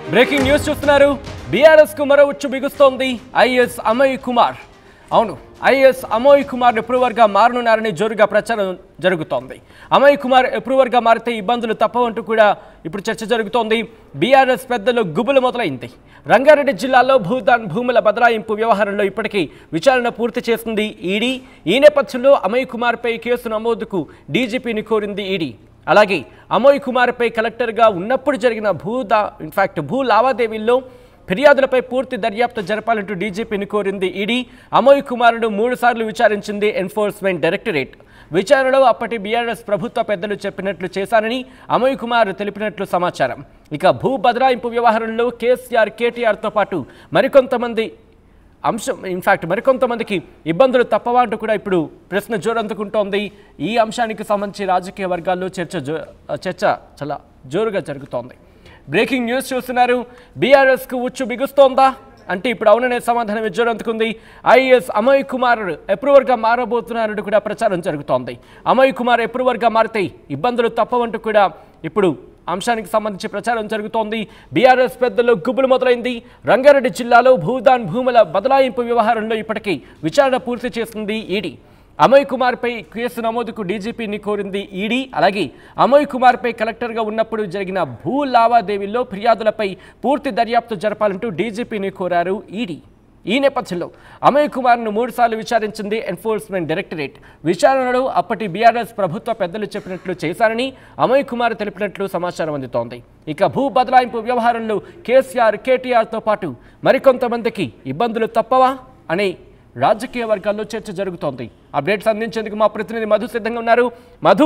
breaking news చూస్తున్నారు BRS కు మరో ఉచ్చు బిగుస్తోంది ఐఎస్ అమయ్ కుమార్ అవును ఐఎస్ అమోయ్ కుమార్ అప్రూవర్గా మారనున్నారని జోరుగా ప్రచారం జరుగుతోంది అమయ్ కుమార్ అప్రూవర్గా మారితే ఇబ్బందులు తప్పవంటూ కూడా ఇప్పుడు చర్చ జరుగుతోంది బీఆర్ఎస్ పెద్దలు గుబులు మొదలైంది రంగారెడ్డి జిల్లాలో భూదాన్ భూముల బదలాయింపు వ్యవహారంలో ఇప్పటికీ విచారణ పూర్తి చేసింది ఈడీ ఈ నేపథ్యంలో అమయ్ కుమార్పై కేసు నమోదుకు డీజీపీని కోరింది ఈడీ అలాగే అమోయ్ కుమార్పై కలెక్టర్గా ఉన్నప్పుడు జరిగిన భూదా ఇన్ఫాక్ట్ భూ లావాదేవీల్లో ఫిర్యాదులపై పూర్తి దర్యాప్తు జరపాలంటూ డీజీపీని కోరింది ఈడీ అమోయ్ కుమార్ను మూడుసార్లు విచారించింది ఎన్ఫోర్స్మెంట్ డైరెక్టరేట్ విచారణలో అప్పటి బీఆర్ఎస్ ప్రభుత్వ పెద్దలు చెప్పినట్లు చేశానని అమోయ్ కుమార్ తెలిపినట్లు సమాచారం ఇక భూ బదలాయింపు వ్యవహారంలో కేసీఆర్ కేటీఆర్తో పాటు మరికొంతమంది అంశం ఇన్ఫాక్ట్ మరికొంతమందికి ఇబ్బందులు తప్పవా అంటూ కూడా ఇప్పుడు ప్రశ్న జోరందుకుంటోంది ఈ అంశానికి సంబంధించి రాజకీయ వర్గాల్లో చర్చ జో చర్చ చాలా జోరుగా జరుగుతోంది బ్రేకింగ్ న్యూస్ చూస్తున్నారు బీఆర్ఎస్కు ఉచ్చు బిగుస్తోందా అంటే ఇప్పుడు అవుననే సమాధానం జోరందుకుంది ఐఎస్ అమయ్ కుమార్ అప్రూవర్గా మారబోతున్నారంటూ కూడా ప్రచారం జరుగుతోంది అమయ్ కుమార్ అప్రూవర్గా మారితే ఇబ్బందులు తప్పవంటూ కూడా ఇప్పుడు అంశానికి సంబంధించి ప్రచారం జరుగుతోంది బీఆర్ఎస్ పెద్దలు గుబులు మొదలైంది రంగారెడ్డి జిల్లాలో భూదాన్ భూముల బదలాయింపు వ్యవహారంలో ఇప్పటికీ విచారణ పూర్తి చేసింది ఈడీ అమయ్ కుమార్పై కేసు నమోదుకు డీజీపీని కోరింది ఈడీ అలాగే అమయ్ కుమార్పై కలెక్టర్గా ఉన్నప్పుడు జరిగిన భూ లావాదేవీల్లో ఫిర్యాదులపై పూర్తి దర్యాప్తు జరపాలంటూ డీజీపీని కోరారు ఈడీ ఈ నేపథ్యంలో అమయ్ కుమార్ను మూడుసార్లు విచారించింది ఎన్ఫోర్స్మెంట్ డైరెక్టరేట్ విచారణలో అప్పటి బీఆర్ఎస్ ప్రభుత్వ పెద్దలు చెప్పినట్లు చేశారని అమయ్ కుమార్ తెలిపినట్లు సమాచారం అందుతోంది ఇక భూ బదలాయింపు వ్యవహారంలో కేసీఆర్ కేటీఆర్తో పాటు మరికొంతమందికి ఇబ్బందులు తప్పవా అనే రాజకీయ వర్గాల్లో చర్చ జరుగుతోంది అప్డేట్స్ అందించేందుకు మా ప్రతినిధి మధు సిద్ధంగా ఉన్నారు మధు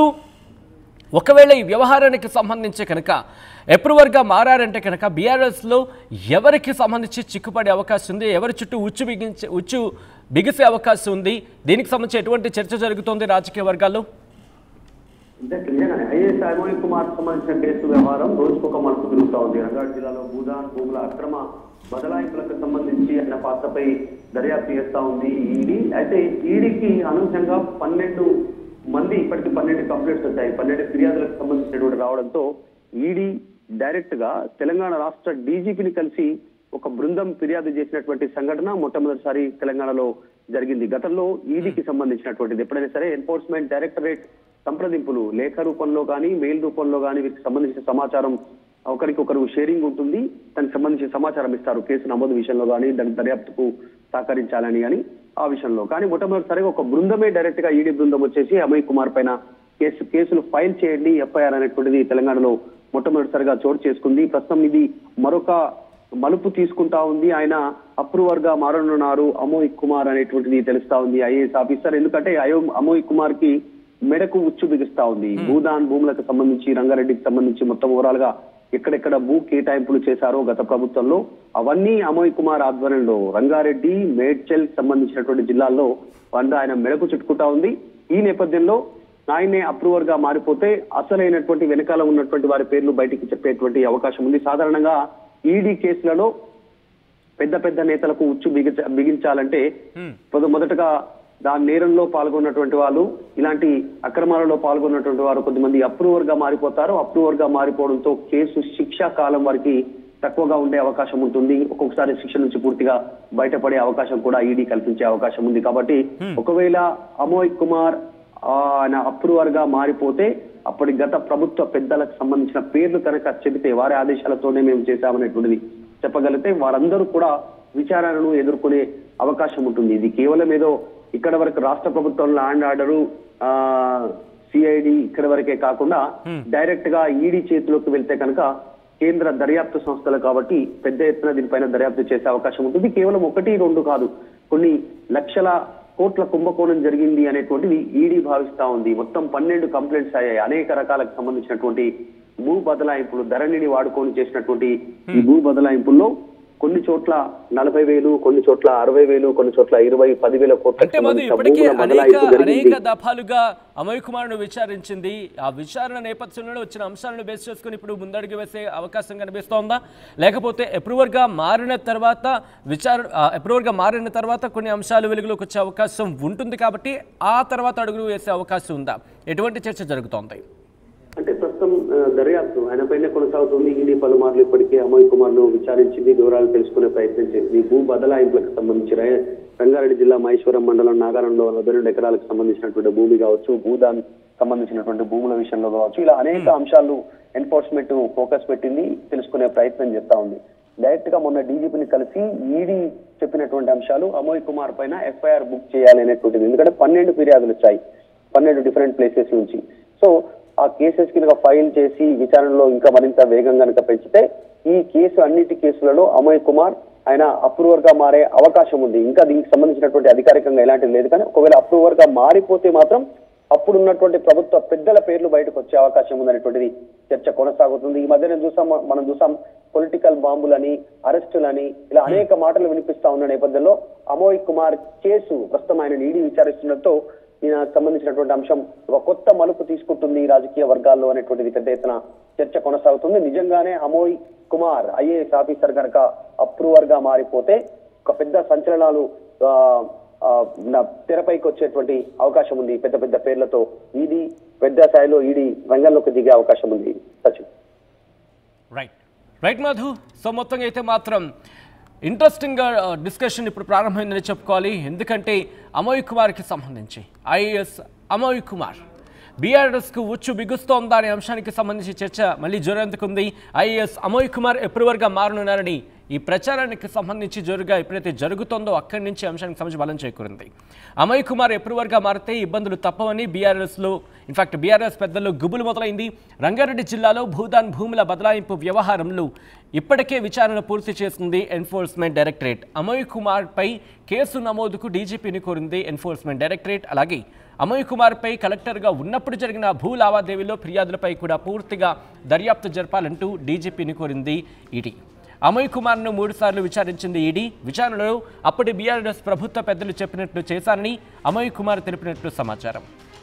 ఒకవేళ ఈ వ్యవహారానికి సంబంధించి కనుక అప్రూవర్గా మారారంటే కనుక బీఆర్ఎస్లో ఎవరికి సంబంధించి చిక్కుపడే అవకాశం ఉంది ఎవరి చుట్టూ ఉచ్చు బిగించే ఉచ్చు బిగిసే అవకాశం ఉంది దీనికి సంబంధించి ఎటువంటి చర్చ జరుగుతోంది రాజకీయ వర్గాల్లో అంటే నిజంగానే ఐఏఎస్ అమోయ్ కుమార్ సంబంధించిన కేసు వ్యవహారం రోజుకొక మలుపు తిరుగుతా ఉంది రంగారెడ్డి జిల్లాలో భూదాన్ భూముల అక్రమ బదలాయింపులకు సంబంధించి ఆయన పాత్రపై దర్యాప్తు చేస్తా ఉంది ఈడీ అయితే ఈడీకి అనూహ్యంగా పన్నెండు మంది ఇప్పటికి పన్నెండు కంప్లైంట్స్ వచ్చాయి పన్నెండు ఫిర్యాదులకు సంబంధించినటువంటి రావడంతో ఈడీ డైరెక్ట్ గా తెలంగాణ రాష్ట్ర డీజీపీని కలిసి ఒక బృందం ఫిర్యాదు చేసినటువంటి సంఘటన మొట్టమొదటిసారి తెలంగాణలో జరిగింది గతంలో ఈడీకి సంబంధించినటువంటిది ఎప్పుడైనా సరే ఎన్ఫోర్స్మెంట్ డైరెక్టరేట్ సంప్రదింపులు లేఖ రూపంలో కానీ మెయిల్ రూపంలో కానీ వీటికి సంబంధించిన సమాచారం ఒకరికొకరు షేరింగ్ ఉంటుంది దానికి సంబంధించిన సమాచారం ఇస్తారు కేసు నమోదు విషయంలో కానీ దాని దర్యాప్తుకు సహకరించాలని అని ఆ విషయంలో కానీ మొట్టమొదటిసారిగా ఒక బృందమే డైరెక్ట్ గా ఈడీ బృందం వచ్చేసి అమయ్ కుమార్ పైన కేసు కేసులు ఫైల్ చేయండి ఎఫ్ఐఆర్ అనేటువంటిది తెలంగాణలో మొట్టమొదటిసారిగా చోటు చేసుకుంది ప్రస్తుతం ఇది మరొక మలుపు తీసుకుంటా ఉంది ఆయన అప్రూవర్ గా మారనున్నారు అమోయ్ కుమార్ అనేటువంటిది తెలుస్తా ఉంది ఐఏఎస్ ఆఫీసర్ ఎందుకంటే అయో అమోయ్ కుమార్ కి మెడకు ఉచ్చు బిగిస్తా ఉంది భూదాన్ భూములకు సంబంధించి రంగారెడ్డికి సంబంధించి మొత్తం ఓవరాల్ గా ఎక్కడెక్కడ భూ కేటాయింపులు చేశారో గత ప్రభుత్వంలో అవన్నీ అమోయ్ కుమార్ ఆధ్వర్యంలో రంగారెడ్డి మేడ్చల్ సంబంధించినటువంటి జిల్లాల్లో వంద ఆయన మెడకు చుట్టుకుంటా ఉంది ఈ నేపథ్యంలో ఆయనే అప్రూవర్ గా మారిపోతే అసలైనటువంటి వెనకాల ఉన్నటువంటి వారి పేర్లు బయటికి చెప్పేటువంటి అవకాశం ఉంది సాధారణంగా ఈడీ కేసులలో పెద్ద పెద్ద నేతలకు ఉచ్చు బిగించ బిగించాలంటే మొద- మొదటగా దాని నేరంలో పాల్గొన్నటువంటి వాళ్ళు ఇలాంటి అక్రమాలలో పాల్గొన్నటువంటి వారు కొద్దిమంది అప్రూవర్ గా మారిపోతారు అప్రూవర్ గా మారిపోవడంతో కేసు శిక్షా కాలం వారికి తక్కువగా ఉండే అవకాశం ఉంటుంది ఒక్కొక్కసారి శిక్ష నుంచి పూర్తిగా బయటపడే అవకాశం కూడా ఈడీ కల్పించే అవకాశం ఉంది కాబట్టి ఒకవేళ అమోయ్ కుమార్ ఆ, ఆయన అప్రూవర్ గా మారిపోతే అప్పటి గత ప్రభుత్వ పెద్దలకు సంబంధించిన పేర్లు కనుక చెబితే వారి ఆదేశాలతోనే మేము చేశామనేటువంటిది చెప్పగలిగితే వారందరూ కూడా విచారణను ఎదుర్కొనే అవకాశం ఉంటుంది ఇది కేవలం ఏదో ఇక్కడ వరకు రాష్ట్ర ప్రభుత్వం ల్యాండ్ ఆర్డరు ఆ సిఐడి ఇక్కడ వరకే కాకుండా డైరెక్ట్ గా ఈడీ చేతిలోకి వెళ్తే కనుక కేంద్ర దర్యాప్తు సంస్థలు కాబట్టి పెద్ద ఎత్తున దీనిపైన దర్యాప్తు చేసే అవకాశం ఉంటుంది కేవలం ఒకటి రెండు కాదు కొన్ని లక్షల కోట్ల కుంభకోణం జరిగింది అనేటువంటిది ఈడీ భావిస్తా ఉంది మొత్తం పన్నెండు కంప్లైంట్స్ అయ్యాయి అనేక రకాలకు సంబంధించినటువంటి భూ బదలాయింపులు ధరణిని వాడుకొని చేసినటువంటి ఈ భూ బదలాయింపుల్లో కొన్ని చోట్ల నలభై వేలు కొన్ని చోట్ల అరవై వేలు కొన్ని చోట్ల ఇరవై పదివేల కోట్ల అంటే మధు ఇప్పటికే అనేక అనేక దఫాలుగా అమయ్ కుమార్ను విచారించింది ఆ విచారణ నేపథ్యంలో వచ్చిన అంశాలను బేస్ చేసుకుని ఇప్పుడు ముందడుగు వేసే అవకాశం కనిపిస్తోందా లేకపోతే అప్రూవర్గా మారిన తర్వాత విచారణ అప్రూవర్గా మారిన తర్వాత కొన్ని అంశాలు వెలుగులోకి వచ్చే అవకాశం ఉంటుంది కాబట్టి ఆ తర్వాత అడుగులు వేసే అవకాశం ఉందా ఎటువంటి చర్చ జరుగుతోంది అంటే ప్రస్తుతం ఆ, దర్యాప్తు ఆయన పైన కొనసాగుతుంది ఈడీ పలుమార్లు ఇప్పటికే అమోయ్ కుమార్ ను విచారించింది వివరాలు తెలుసుకునే ప్రయత్నం చేసింది భూ బదలాయింపులకు సంబంధించి రై- రంగారెడ్డి జిల్లా మహేశ్వరం మండలం నాగారంలో నలభై రెండు ఎకరాలకు సంబంధించినటువంటి భూమి కావచ్చు భూదాన్ సంబంధించినటువంటి భూముల విషయంలో కావచ్చు ఇలా అనేక అంశాలు ఎన్ఫోర్స్మెంట్ ఫోకస్ పెట్టింది తెలుసుకునే ప్రయత్నం చేస్తా ఉంది డైరెక్ట్ గా మొన్న డీజీపీని కలిసి ఈడీ చెప్పినటువంటి అంశాలు అమోయ్ కుమార్ పైన ఎఫ్ఐఆర్ బుక్ చేయాలి అనేటువంటిది ఎందుకంటే పన్నెండు ఫిర్యాదులు వచ్చాయి పన్నెండు డిఫరెంట్ ప్లేసెస్ నుంచి సో ఆ కేసెస్ కింద ఫైల్ చేసి విచారణలో ఇంకా మరింత వేగంగా కనుక పెంచితే ఈ కేసు అన్నిటి కేసులలో అమోయ్ కుమార్ ఆయన అప్రూవర్ గా మారే అవకాశం ఉంది ఇంకా దీనికి సంబంధించినటువంటి అధికారికంగా ఎలాంటిది లేదు కానీ ఒకవేళ అప్రూవర్ గా మారిపోతే మాత్రం అప్పుడు ఉన్నటువంటి ప్రభుత్వ పెద్దల పేర్లు బయటకు వచ్చే అవకాశం ఉందనేటువంటిది చర్చ కొనసాగుతుంది ఈ మధ్యన చూసాం మనం చూసాం పొలిటికల్ బాంబులని అరెస్టులని ఇలా అనేక మాటలు వినిపిస్తా ఉన్న నేపథ్యంలో అమోయ్ కుమార్ కేసు ప్రస్తుతం ఆయన ఈడీ విచారిస్తుండటంతో ఈయన సంబంధించినటువంటి అంశం ఒక కొత్త మలుపు తీసుకుంటుంది ఈ రాజకీయ వర్గాల్లో అనేటువంటిది పెద్ద ఎత్తున చర్చ కొనసాగుతుంది నిజంగానే అమోయ్ కుమార్ ఐఏఎస్ ఆఫీసర్ కనుక అప్రూవర్ గా మారిపోతే ఒక పెద్ద సంచలనాలు ఆ, ఆ, నా- తెరపైకి వచ్చేటువంటి అవకాశం ఉంది పెద్ద పెద్ద పేర్లతో ఈడీ పెద్ద స్థాయిలో ఈడీ రంగంలోకి దిగే అవకాశం ఉంది Sachin right right Madhu so మొత్తంగా అయితే మాత్రం ఇంట్రెస్టింగ్గా డిస్కషన్ ఇప్పుడు ప్రారంభమైందని చెప్పుకోవాలి ఎందుకంటే అమోయ్ కుమార్కి సంబంధించి ఐఏఎస్ అమోయ్ కుమార్ బీఆర్ఎస్కు ఉచ్చు బిగుస్తోందా అనే అంశానికి సంబంధించి చర్చ మళ్ళీ జోరెందుకుంది ఐఏఎస్ అమోయ్ కుమార్ ఎప్రూవర్గా మారనున్నారని ఈ ప్రచారానికి సంబంధించి జోరుగా ఎప్పుడైతే జరుగుతోందో అక్కడి నుంచి అంశానికి సంబంధించి బలం చేకూరింది అమయ్ కుమార్ ఎప్రూవర్గా మారితే ఇబ్బందులు తప్పవని బీఆర్ఎస్లో ఇన్ఫాక్ట్ బీఆర్ఎస్ పెద్దల్లో గుబులు మొదలైంది రంగారెడ్డి జిల్లాలో భూదాన్ భూముల బదలాయింపు వ్యవహారంలో ఇప్పటికే విచారణ పూర్తి చేసింది ఎన్ఫోర్స్మెంట్ డైరెక్టరేట్ అమయ్ కుమార్పై కేసు నమోదుకు డీజీపీని కోరింది ఎన్ఫోర్స్మెంట్ డైరెక్టరేట్ అలాగే అమయ్ కుమార్పై కలెక్టర్గా ఉన్నప్పుడు జరిగిన భూ లావాదేవీలో ఫిర్యాదులపై కూడా పూర్తిగా దర్యాప్తు జరపాలంటూ డీజీపీని కోరింది ఈడీ అమయ్ కుమార్ను మూడుసార్లు విచారించింది ఈడీ విచారణలో అప్పటి బీఆర్ఎస్ ప్రభుత్వ పెద్దలు చెప్పినట్లు చేశారని అమయ్ కుమార్ తెలిపినట్లు సమాచారం